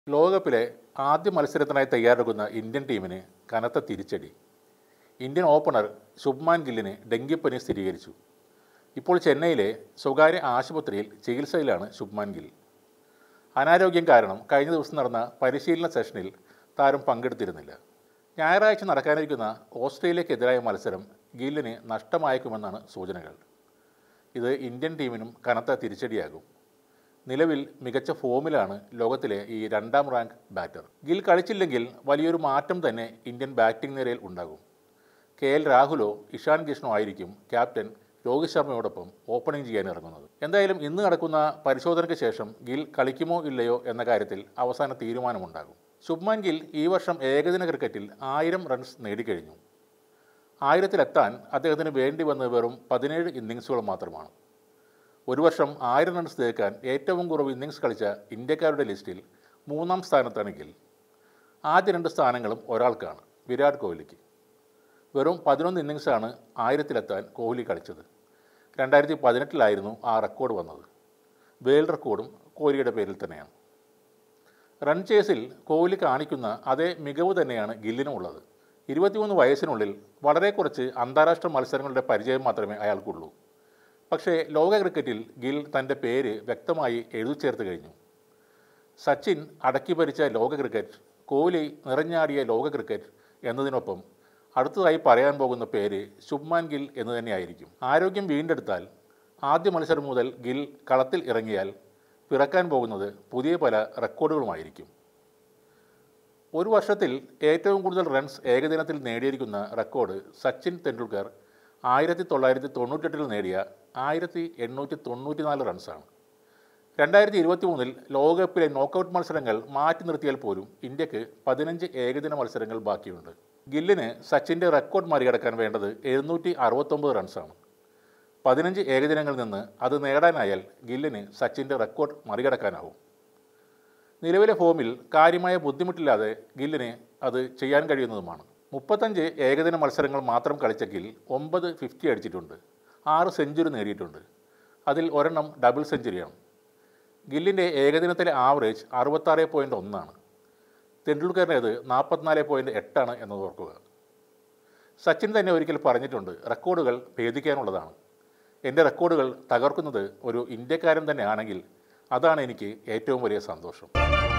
ലോകകപ്പിലെ ആദ്യ മത്സരത്തിനായി തയ്യാറെടുക്കുന്ന ഇന്ത്യൻ ടീമിന് കനത്ത തിരിച്ചടി ഇന്ത്യൻ ഓപ്പണർ ശുഭ്മാൻ ഗില്ലിന് ഡെങ്കിപ്പനി സ്ഥിരീകരിച്ചു ഇപ്പോൾ ചെന്നൈയിലെ സ്വകാര്യ ആശുപത്രിയിൽ ചികിത്സയിലാണ് ശുഭ്മാൻ ഗിൽ അനാരോഗ്യം കാരണം കഴിഞ്ഞ ദിവസം നടന്ന പരിശീലന സെഷനിൽ താരം പങ്കെടുത്തിരുന്നില്ല ഞായറാഴ്ച നടക്കാനിരിക്കുന്ന ഓസ്ട്രേലിയക്കെതിരായ മത്സരം ഗില്ലിന് നഷ്ടമായേക്കുമെന്നാണ് സൂചനകൾ ഇത് ഇന്ത്യൻ ടീമിനും കനത്ത തിരിച്ചടിയാകും നിലവിൽ മികച്ച ഫോമിലാണ് ലോകത്തിലെ ഈ രണ്ടാം റാങ്ക് ബാറ്റർ ഗിൽ കളിച്ചില്ലെങ്കിൽ വലിയൊരു മാറ്റം തന്നെ ഇന്ത്യൻ ബാറ്റിംഗ് നിരയിൽ ഉണ്ടാകും കെ എൽ രാഹുലോ ഇഷാൻ കിഷനോ ആയിരിക്കും ക്യാപ്റ്റൻ രോഹിത് ശർമ്മയോടൊപ്പം ഓപ്പണിംഗ് ചെയ്യാൻ ഇറങ്ങുന്നത് എന്തായാലും ഇന്ന് നടക്കുന്ന പരിശോധനയ്ക്ക് ശേഷം ഗിൽ കളിക്കുമോ ഇല്ലയോ എന്ന കാര്യത്തിൽ അവസാന തീരുമാനമുണ്ടാകും ശുഭ്മാൻ ഗിൽ ഈ വർഷം ഏകദിന ക്രിക്കറ്റിൽ ആയിരം റൺസ് നേടിക്കഴിഞ്ഞു ആയിരത്തിലെത്താൻ അദ്ദേഹത്തിന് വേണ്ടി വന്നത് വെറും പതിനേഴ് ഇന്നിങ്സുകൾ മാത്രമാണ് ഒരു വർഷം ആയിരം റൺസ് തേക്കാൻ ഏറ്റവും കുറവ് ഇന്നിങ്സ് കളിച്ച ഇന്ത്യക്കാരുടെ ലിസ്റ്റിൽ മൂന്നാം സ്ഥാനത്താണ് ഗിൽ ആദ്യ രണ്ട് സ്ഥാനങ്ങളും ഒരാൾക്കാണ് വിരാട് കോഹ്ലിക്ക് വെറും പതിനൊന്ന് ഇന്നിങ്സാണ് ആയിരത്തിലെത്താൻ കോഹ്ലി കളിച്ചത് രണ്ടായിരത്തി പതിനെട്ടിലായിരുന്നു ആ റെക്കോർഡ് വന്നത് വേൾഡ് റെക്കോർഡും കോഹ്ലിയുടെ പേരിൽ തന്നെയാണ് റൺ ചേസിൽ കോഹ്ലി കാണിക്കുന്ന അതേ മികവ് തന്നെയാണ് ഗില്ലിനും ഉള്ളത് ഇരുപത്തിമൂന്ന് വയസ്സിനുള്ളിൽ വളരെ കുറച്ച് അന്താരാഷ്ട്ര മത്സരങ്ങളുടെ പരിചയം മാത്രമേ അയാൾക്കുള്ളൂ പക്ഷേ ലോക ക്രിക്കറ്റിൽ ഗിൽ തൻ്റെ പേര് വ്യക്തമായി എഴുതി ചേർത്ത് കഴിഞ്ഞു സച്ചിൻ അടക്കി ഭരിച്ച ലോക ക്രിക്കറ്റ് കോഹ്ലി നിറഞ്ഞാടിയ ലോക ക്രിക്കറ്റ് എന്നതിനൊപ്പം അടുത്തതായി പറയാൻ പോകുന്ന പേര് ശുഭ്മാൻ ഗിൽ എന്ന് തന്നെയായിരിക്കും ആരോഗ്യം വീണ്ടെടുത്താൽ ആദ്യ മത്സരം മുതൽ ഗിൽ കളത്തിൽ ഇറങ്ങിയാൽ പിറക്കാൻ പോകുന്നത് പുതിയ പല റെക്കോർഡുകളുമായിരിക്കും ഒരു വർഷത്തിൽ ഏറ്റവും കൂടുതൽ റൺസ് ഏകദിനത്തിൽ നേടിയിരിക്കുന്ന റെക്കോർഡ് സച്ചിൻ തെണ്ടുൽക്കർ ആയിരത്തി തൊള്ളായിരത്തി തൊണ്ണൂറ്റെട്ടിൽ നേടിയ ആയിരത്തി എണ്ണൂറ്റി തൊണ്ണൂറ്റി നാല് റൺസാണ് രണ്ടായിരത്തി ഇരുപത്തി മൂന്നിൽ ലോകകപ്പിലെ നോക്കൌട്ട് മത്സരങ്ങൾ മാറ്റി നിർത്തിയാൽ പോലും ഇന്ത്യക്ക് പതിനഞ്ച് ഏകദിന മത്സരങ്ങൾ ബാക്കിയുണ്ട് ഗില്ലിന് സച്ചിൻ്റെ റെക്കോർഡ് മറികടക്കാൻ വേണ്ടത് എഴുന്നൂറ്റി അറുപത്തൊമ്പത് റൺസാണ് പതിനഞ്ച് ഏകദിനങ്ങളിൽ നിന്ന് അത് നേടാനായാൽ ഗില്ലിന് സച്ചിൻ്റെ റെക്കോർഡ് മറികടക്കാനാവും നിലവിലെ ഫോമിൽ കാര്യമായ ബുദ്ധിമുട്ടില്ലാതെ ഗില്ലിന് അത് ചെയ്യാൻ കഴിയുന്നതുമാണ് മുപ്പത്തഞ്ച് ഏകദിന മത്സരങ്ങൾ മാത്രം കളിച്ച ഗിൽ ഒമ്പത് ഫിഫ്റ്റി അടിച്ചിട്ടുണ്ട് ആറ് സെഞ്ചുറി നേടിയിട്ടുണ്ട് അതിൽ ഒരെണ്ണം ഡബിൾ സെഞ്ചുറിയാണ് ഗില്ലിൻ്റെ ഏകദിനത്തിലെ ആവറേജ് അറുപത്താറ് പോയിൻറ്റ് ഒന്നാണ് തെണ്ടുൽക്കറിൻ്റേത് നാൽപ്പത്തിനാല് പോയിൻറ്റ് എട്ടാണ് എന്നത് ഓർക്കുക സച്ചിൻ തന്നെ ഒരിക്കൽ പറഞ്ഞിട്ടുണ്ട് റെക്കോർഡുകൾ ഭേദിക്കാനുള്ളതാണ് എൻ്റെ റെക്കോർഡുകൾ തകർക്കുന്നത് ഒരു ഇന്ത്യക്കാരൻ തന്നെ ആണെങ്കിൽ അതാണ് എനിക്ക് ഏറ്റവും വലിയ സന്തോഷം